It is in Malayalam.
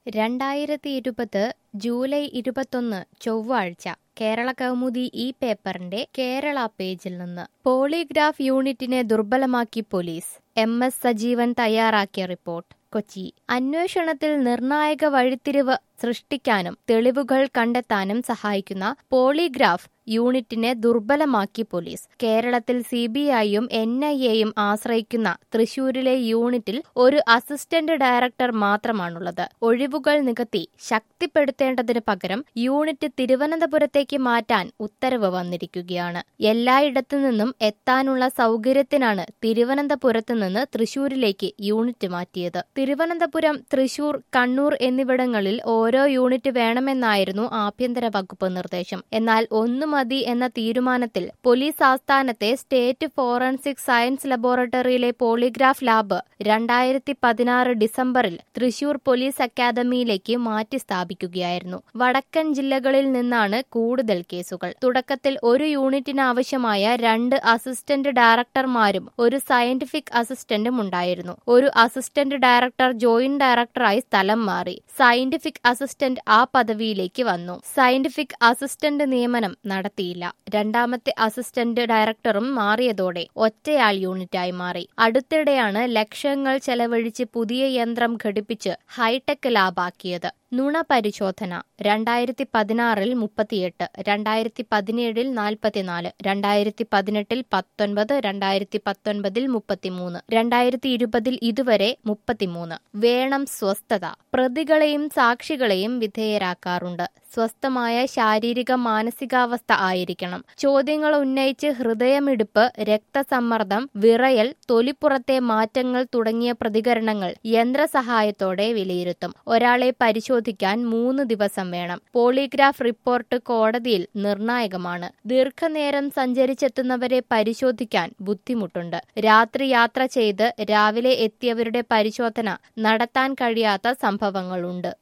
രണ്ടായിരത്തി ഇരുപത് ജൂലൈ ഇരുപത്തൊന്ന് ചൊവ്വാഴ്ച കേരള കൗമുദി ഈ പേപ്പറിന്റെ കേരള പേജിൽ നിന്ന് പോളിഗ്രാഫ് യൂണിറ്റിനെ ദുർബലമാക്കി പോലീസ് എം എസ് സജീവൻ തയ്യാറാക്കിയ റിപ്പോർട്ട് കൊച്ചി അന്വേഷണത്തിൽ നിർണായക വഴിത്തിരിവ് സൃഷ്ടിക്കാനും തെളിവുകൾ കണ്ടെത്താനും സഹായിക്കുന്ന പോളിഗ്രാഫ് യൂണിറ്റിനെ ദുർബലമാക്കി പോലീസ് കേരളത്തിൽ സി ബി ഐയും എൻ ഐ എയും ആശ്രയിക്കുന്ന തൃശൂരിലെ യൂണിറ്റിൽ ഒരു അസിസ്റ്റന്റ് ഡയറക്ടർ മാത്രമാണുള്ളത് ഒഴിവുകൾ നികത്തി ശക്തിപ്പെടുത്തേണ്ടതിന് പകരം യൂണിറ്റ് തിരുവനന്തപുരത്തേക്ക് മാറ്റാൻ ഉത്തരവ് വന്നിരിക്കുകയാണ് എല്ലായിടത്തു നിന്നും എത്താനുള്ള സൗകര്യത്തിനാണ് തിരുവനന്തപുരത്ത് നിന്ന് തൃശൂരിലേക്ക് യൂണിറ്റ് മാറ്റിയത് തിരുവനന്തപുരം തൃശൂർ കണ്ണൂർ എന്നിവിടങ്ങളിൽ ഓരോ യൂണിറ്റ് വേണമെന്നായിരുന്നു ആഭ്യന്തര വകുപ്പ് നിർദ്ദേശം എന്നാൽ ഒന്നു മതി എന്ന തീരുമാനത്തിൽ പോലീസ് ആസ്ഥാനത്തെ സ്റ്റേറ്റ് ഫോറൻസിക് സയൻസ് ലബോറട്ടറിയിലെ പോളിഗ്രാഫ് ലാബ് രണ്ടായിരത്തി പതിനാറ് ഡിസംബറിൽ തൃശൂർ പോലീസ് അക്കാദമിയിലേക്ക് മാറ്റി സ്ഥാപിക്കുകയായിരുന്നു വടക്കൻ ജില്ലകളിൽ നിന്നാണ് കൂടുതൽ കേസുകൾ തുടക്കത്തിൽ ഒരു യൂണിറ്റിന് ആവശ്യമായ രണ്ട് അസിസ്റ്റന്റ് ഡയറക്ടർമാരും ഒരു സയന്റിഫിക് അസിസ്റ്റന്റും ഉണ്ടായിരുന്നു ഒരു അസിസ്റ്റന്റ് ഡയറക്ടർ ജോയിന്റ് ഡയറക്ടറായി സ്ഥലം മാറി സയന്റിഫിക് അസിസ്റ്റന്റ് ആ പദവിയിലേക്ക് വന്നു സയന്റിഫിക് അസിസ്റ്റന്റ് നിയമനം നടത്തിയില്ല രണ്ടാമത്തെ അസിസ്റ്റന്റ് ഡയറക്ടറും മാറിയതോടെ ഒറ്റയാൾ യൂണിറ്റായി മാറി അടുത്തിടെയാണ് ലക്ഷങ്ങൾ ചെലവഴിച്ച് പുതിയ യന്ത്രം ഘടിപ്പിച്ച് ഹൈടെക് ലാബാക്കിയത് നുണ പരിശോധന രണ്ടായിരത്തി പതിനാറിൽ മുപ്പത്തിയെട്ട് രണ്ടായിരത്തി പതിനേഴിൽ നാൽപ്പത്തിനാല് രണ്ടായിരത്തി പതിനെട്ടിൽ പത്തൊൻപത് രണ്ടായിരത്തി പത്തൊൻപതിൽ മുപ്പത്തിമൂന്ന് രണ്ടായിരത്തി ഇരുപതിൽ ഇതുവരെ മുപ്പത്തിമൂന്ന് വേണം സ്വസ്ഥത പ്രതികളെയും സാക്ഷികളെയും വിധേയരാക്കാറുണ്ട് സ്വസ്ഥമായ ശാരീരിക മാനസികാവസ്ഥ ആയിരിക്കണം ചോദ്യങ്ങൾ ഉന്നയിച്ച് ഹൃദയമിടിപ്പ് രക്തസമ്മർദ്ദം വിറയൽ തൊലിപ്പുറത്തെ മാറ്റങ്ങൾ തുടങ്ങിയ പ്രതികരണങ്ങൾ യന്ത്രസഹായത്തോടെ വിലയിരുത്തും ഒരാളെ പരിശോധിക്കാൻ മൂന്ന് ദിവസം വേണം പോളിഗ്രാഫ് റിപ്പോർട്ട് കോടതിയിൽ നിർണായകമാണ് ദീർഘനേരം സഞ്ചരിച്ചെത്തുന്നവരെ പരിശോധിക്കാൻ ബുദ്ധിമുട്ടുണ്ട് രാത്രി യാത്ര ചെയ്ത് രാവിലെ എത്തിയവരുടെ പരിശോധന നടത്താൻ കഴിയാത്ത സംഭവങ്ങളുണ്ട്